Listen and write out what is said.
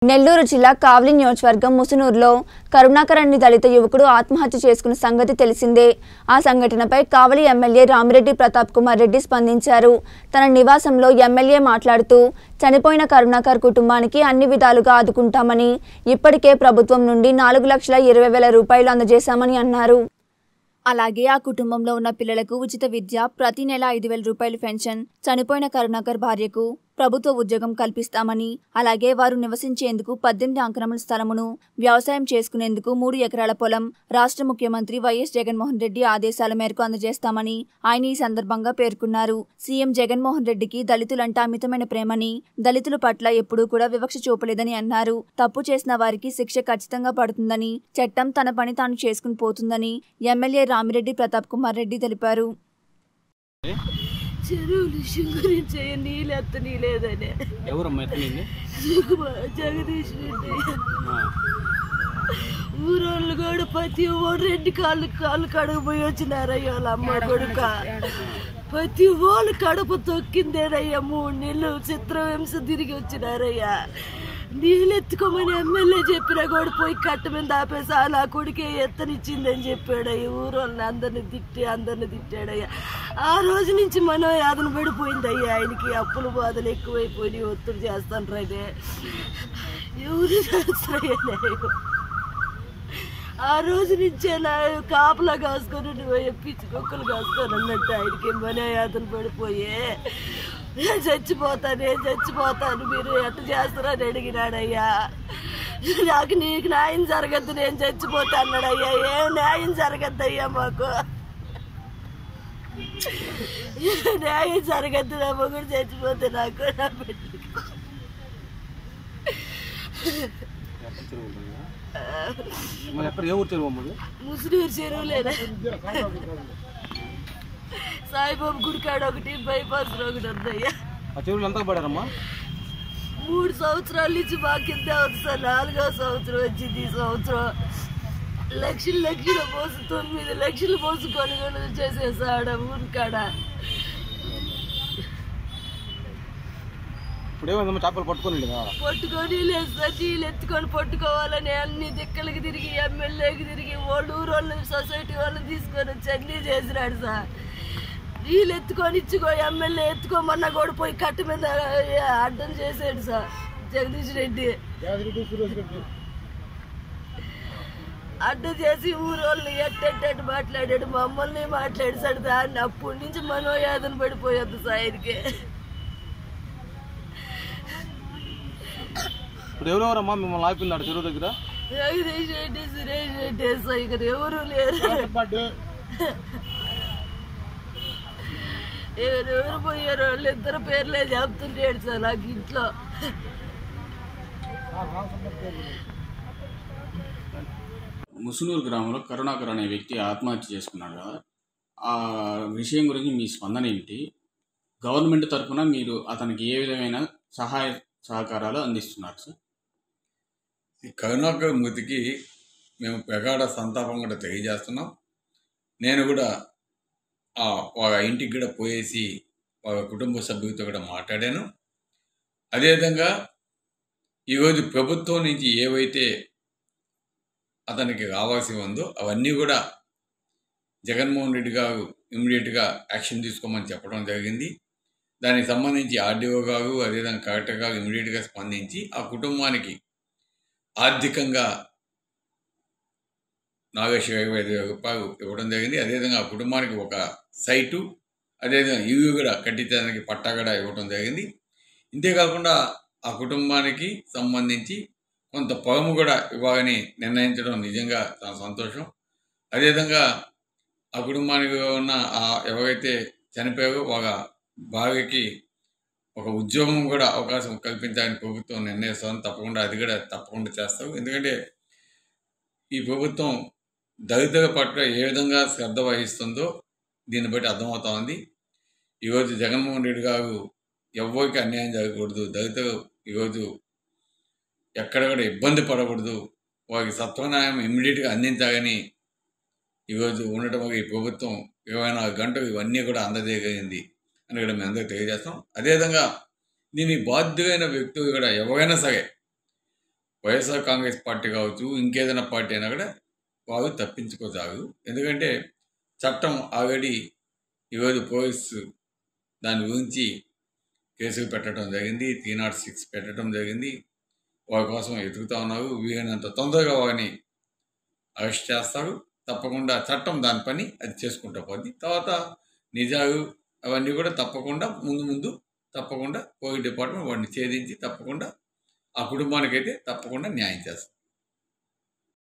నెల్లూరు జిల్లా కావలి నియోజకవర్గం ముసునూరులో కరుణాకర్ అనే దళిత యువకుడు ఆత్మహత్య చేసుకున్న సంగతి తెలిసిందే ఆ సంఘటనపై కావలి ఎమ్మెల్యే రామిరెడ్డి ప్రతాప్ కుమార్ రెడ్డి స్పందించారు తన నివాసంలో ఎమ్మెల్యే మాట్లాడుతూ చనిపోయిన కరుణాకర్ కుటుంబానికి అన్ని విధాలుగా ఆదుకుంటామని ఇప్పటికే ప్రభుత్వం నుండి నాలుగు లక్షల ఇరవై వేల రూపాయలు అందజేశామని అన్నారు అలాగే ఆ కుటుంబంలో ఉన్న పిల్లలకు ఉచిత విద్య ప్రతి నెల ఐదు వేల రూపాయలు పెన్షన్ చనిపోయిన కరుణాకర్ భార్యకు ప్రభుత్వ ఉద్యోగం కల్పిస్తామని అలాగే వారు నివసించేందుకు పద్దెనిమిది అంకణముల స్థలమును వ్యవసాయం చేసుకునేందుకు మూడు ఎకరాల పొలం రాష్ట్ర ముఖ్యమంత్రి వైఎస్ జగన్మోహన్ రెడ్డి ఆదేశాల మేరకు అందజేస్తామని ఆయన ఈ సందర్భంగా పేర్కొన్నారు సీఎం జగన్మోహన్ రెడ్డికి దళితులంటే అమితమైన ప్రేమని దళితుల పట్ల ఎప్పుడూ కూడా వివక్ష చూపలేదని అన్నారు తప్పు చేసిన వారికి శిక్ష ఖచ్చితంగా పడుతుందని చట్టం తన పని తాను చేసుకుని పోతుందని ఎమ్మెల్యే రామిరెడ్డి ప్రతాప్ కుమార్ రెడ్డి తెలిపారు చెరువులు విషయం గురించి నీళ్ళు ఎత్త నీలేదని ఎవరమ్మా ఎత్తనింది జగదీష్ రెడ్డి ఊరోళ్ళు కూడా ప్రతి ఓడు రెడ్డి కాళ్ళు కాళ్ళు కడుగు పోయి వచ్చినారయ్య వాళ్ళ అమ్మ కొడుక ప్రతి ఓళ్ళు కడుపు తొక్కిందేనయ్యా మూడు నెలలు చిత్రహింస తిరిగి వచ్చినారయ్యా నీళ్ళు ఎత్తుకోమని ఎమ్మెల్యే చెప్పినా కూడా పోయి కట్ట మీద ఆపేసి అలా కొడుకే ఎత్తనిచ్చిందని చెప్పాడయ్య ఊరోళ్ళని అందరిని తిట్టి అందరిని తిట్టాడయ్యా ఆ రోజు నుంచి మనం యాదన పడిపోయిందయ్యా ఆయనకి అప్పులు బాధలు ఎక్కువైపోయి ఒత్తిడి చేస్తాను రైతే ఎవరు చేస్తారయ్యా ఆ రోజు నుంచే నా కాపలా కాసుకొని నువ్వు పిచ్చి కుక్కలు కాసుకొని అన్నట్టు ఆయనకి మనే యాతన పడిపోయే నేను చచ్చిపోతాను నేను చచ్చిపోతాను మీరు ఎట్ట చేస్తారని అడిగినాడయ్యా నాకు నీకు న్యాయం జరగద్దు నేను చచ్చిపోతా అన్నాడయ్యా ఏం న్యాయం జరగద్దయ్యా మాకు న్యాయం జరగద్దు నా మొగుడు చచ్చిపోతే నాకు నా బిడ్డకి మరి ఎక్కడ ఏ ఊరు చెరువు అమ్మది ముసునూరు చెరువులేనా సాయిబాబు గుడికాడ ఒకటి బైపాస్ ఒకటి ఉందయ్యా ఆ చెరువులు ఎంత పడారమ్మా మూడు సంవత్సరాల నుంచి మా కింద ఉంది సార్ నాలుగో సంవత్సరం వచ్చింది ఈ సంవత్సరం లక్షలు లక్షలు పోసి తొమ్మిది లక్షలు పోసి కొనుగోలు చేసేసాడ ఊరికాడ ఇప్పుడు ఏమైందమ్మా చేపలు పట్టుకొని కదా పట్టుకొని లేదు సార్ నీళ్ళు ఎత్తుకొని పట్టుకోవాలని అన్ని దిక్కలకి తిరిగి ఎమ్మెల్యేకి తిరిగి వాళ్ళు ఊరు వాళ్ళని సొసైటీ వాళ్ళని తీసుకొని వచ్చి అన్నీ చేసినాడు సార్ నీళ్ళు ఎత్తుకొని ఇచ్చుకో ఎమ్మెల్యే ఎత్తుకోమన్నా కూడా పోయి కట్ట మీద అడ్డం చేసాడు సార్ జగదీష్ రెడ్డి అడ్డం చేసి ఊరోళ్ళని ఎట్టెట్టట్టు మాట్లాడాడు మమ్మల్ని మాట్లాడేసాడు దాన్ని అప్పటి నుంచి మనోయాదన పడిపోయొద్దు సార్ ఆయనకి ఇప్పుడు ఎవరెవరమ్మా మిమ్మల్ని ఆపింది చెరువు దగ్గర జగదీష్ రెడ్డి సురేష్ రెడ్డి సార్ ఇక్కడ ఎవరు లేరు ఎవరెవరు పోయారు వాళ్ళు ఇద్దరు పేర్లే చెప్తుంటాడు సార్ నాకు ఇంట్లో ముసునూరు గ్రామంలో కరుణాకర్ అనే వ్యక్తి ఆత్మహత్య చేసుకున్నాడు కదా ఆ విషయం గురించి మీ స్పందన ఏమిటి గవర్నమెంట్ తరఫున మీరు అతనికి ఏ విధమైన సహాయ సహకారాలు అందిస్తున్నారు సార్ ఈ కరుణాకర్ మృతికి మేము ప్రగాఢ సంతాపం కూడా తెలియజేస్తున్నాం నేను కూడా ఆ వాళ్ళ ఇంటికి కూడా పోయేసి వాళ్ళ కుటుంబ సభ్యులతో కూడా మాట్లాడాను అదేవిధంగా ఈరోజు ప్రభుత్వం నుంచి ఏవైతే అతనికి రావాల్సి ఉందో అవన్నీ కూడా జగన్మోహన్ రెడ్డి గారు ఇమ్మీడియట్గా యాక్షన్ తీసుకోమని చెప్పడం జరిగింది దానికి సంబంధించి ఆర్డీఓ గారు అదేవిధంగా కలెక్టర్ గారు ఇమ్మీడియట్గా స్పందించి ఆ కుటుంబానికి ఆర్థికంగా నాగేశ్వర ఇరవై ఐదు వేల రూపాయలు ఇవ్వడం జరిగింది అదేవిధంగా ఆ కుటుంబానికి ఒక సైటు అదేవిధంగా ఇవి కూడా కట్టించడానికి పట్టా కూడా ఇవ్వడం జరిగింది ఇంతేకాకుండా ఆ కుటుంబానికి సంబంధించి కొంత పొలము కూడా ఇవ్వాలని నిర్ణయించడం నిజంగా చాలా సంతోషం అదేవిధంగా ఆ కుటుంబానికి ఉన్న ఆ ఎవరైతే చనిపోయారో వాళ్ళ భార్యకి ఒక ఉద్యోగం కూడా అవకాశం కల్పించాలని ప్రభుత్వం నిర్ణయిస్తాం తప్పకుండా అది కూడా తప్పకుండా చేస్తాం ఎందుకంటే ఈ ప్రభుత్వం దళితుల పట్ల ఏ విధంగా శ్రద్ధ వహిస్తుందో దీన్ని బట్టి అర్థమవుతా ఉంది ఈరోజు జగన్మోహన్ రెడ్డి గారు ఎవరికి అన్యాయం జరగకూడదు దళితులు ఈరోజు ఎక్కడ కూడా ఇబ్బంది పడకూడదు వారికి సత్వన్యాయం ఇమ్మీడియట్గా అందించాలని ఈరోజు ఉండటం వల్ల ఈ ప్రభుత్వం ఇరవై నాలుగు గంటలు ఇవన్నీ కూడా అందజేయగలిగింది అని కూడా మేము అందరికీ తెలియజేస్తాం అదేవిధంగా దీనికి బాధ్యులైన వ్యక్తులు కూడా ఎవరైనా సరే వైఎస్ఆర్ కాంగ్రెస్ పార్టీ కావచ్చు ఇంకేదైనా పార్టీ అయినా కూడా వారు తప్పించుకోసాగు ఎందుకంటే చట్టం ఆల్రెడీ ఈరోజు పోలీసు దాని గురించి కేసులు పెట్టడం జరిగింది త్రీ నాట్ సిక్స్ పెట్టడం జరిగింది వారి కోసం ఎదుగుతూ ఉన్నారు వీలైనంత తొందరగా వారిని అరెస్ట్ చేస్తారు తప్పకుండా చట్టం దాని పని అది చేసుకుంటూ పోద్ది తర్వాత నిజాలు అవన్నీ కూడా తప్పకుండా ముందు ముందు తప్పకుండా పోలీస్ డిపార్ట్మెంట్ వాడిని ఛేదించి తప్పకుండా ఆ కుటుంబానికైతే తప్పకుండా న్యాయం చేస్తుంది